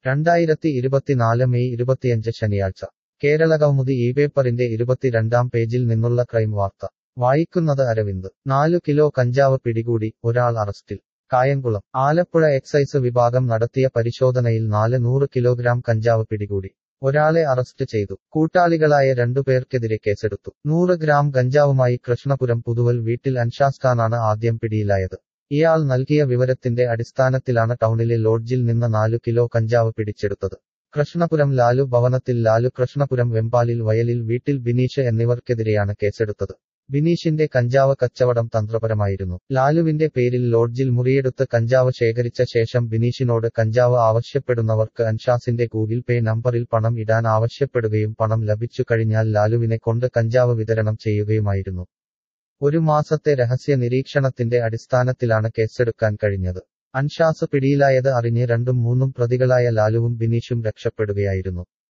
രണ്ടായിരത്തി ഇരുപത്തിനാല് മെയ് ഇരുപത്തിയഞ്ച് ശനിയാഴ്ച കേരളകൗമുദി ഈ പേപ്പറിന്റെ ഇരുപത്തിരണ്ടാം പേജിൽ നിന്നുള്ള ക്രൈം വാർത്ത വായിക്കുന്നത് അരവിന്ദ് നാലു കിലോ കഞ്ചാവ് പിടികൂടി ഒരാൾ അറസ്റ്റിൽ കായംകുളം ആലപ്പുഴ എക്സൈസ് വിഭാഗം നടത്തിയ പരിശോധനയിൽ നാല് നൂറ് കിലോഗ്രാം കഞ്ചാവ് പിടികൂടി ഒരാളെ അറസ്റ്റ് ചെയ്തു കൂട്ടാളികളായ രണ്ടുപേർക്കെതിരെ കേസെടുത്തു നൂറ് ഗ്രാം ഗഞ്ചാവുമായി കൃഷ്ണപുരം പുതുവൽ വീട്ടിൽ അൻഷാസ് ഖാനാണ് ആദ്യം പിടിയിലായത് ഇയാൾ നൽകിയ വിവരത്തിന്റെ അടിസ്ഥാനത്തിലാണ് ടൗണിലെ ലോഡ്ജിൽ നിന്ന് നാലു കിലോ കഞ്ചാവ് പിടിച്ചെടുത്തത് കൃഷ്ണപുരം ലാലു ഭവനത്തിൽ ലാലു കൃഷ്ണപുരം വെമ്പാലിൽ വയലിൽ വീട്ടിൽ ബിനീഷ് എന്നിവർക്കെതിരെയാണ് കേസെടുത്തത് ബിനീഷിന്റെ കഞ്ചാവ് കച്ചവടം തന്ത്രപരമായിരുന്നു ലാലുവിന്റെ പേരിൽ ലോഡ്ജിൽ മുറിയെടുത്ത് കഞ്ചാവ് ശേഖരിച്ച ശേഷം ബിനീഷിനോട് കഞ്ചാവ് ആവശ്യപ്പെടുന്നവർക്ക് അൻഷാസിന്റെ ഗൂഗിൾ പേ നമ്പറിൽ പണം ഇടാൻ ആവശ്യപ്പെടുകയും പണം ലഭിച്ചു കഴിഞ്ഞാൽ ലാലുവിനെ കൊണ്ട് കഞ്ചാവ് വിതരണം ചെയ്യുകയുമായിരുന്നു ഒരു മാസത്തെ രഹസ്യ നിരീക്ഷണത്തിന്റെ അടിസ്ഥാനത്തിലാണ് കേസെടുക്കാൻ കഴിഞ്ഞത് അൻഷാസ് പിടിയിലായത് അറിഞ്ഞ് രണ്ടും മൂന്നും പ്രതികളായ ലാലുവും ബിനീഷും രക്ഷപ്പെടുകയായിരുന്നു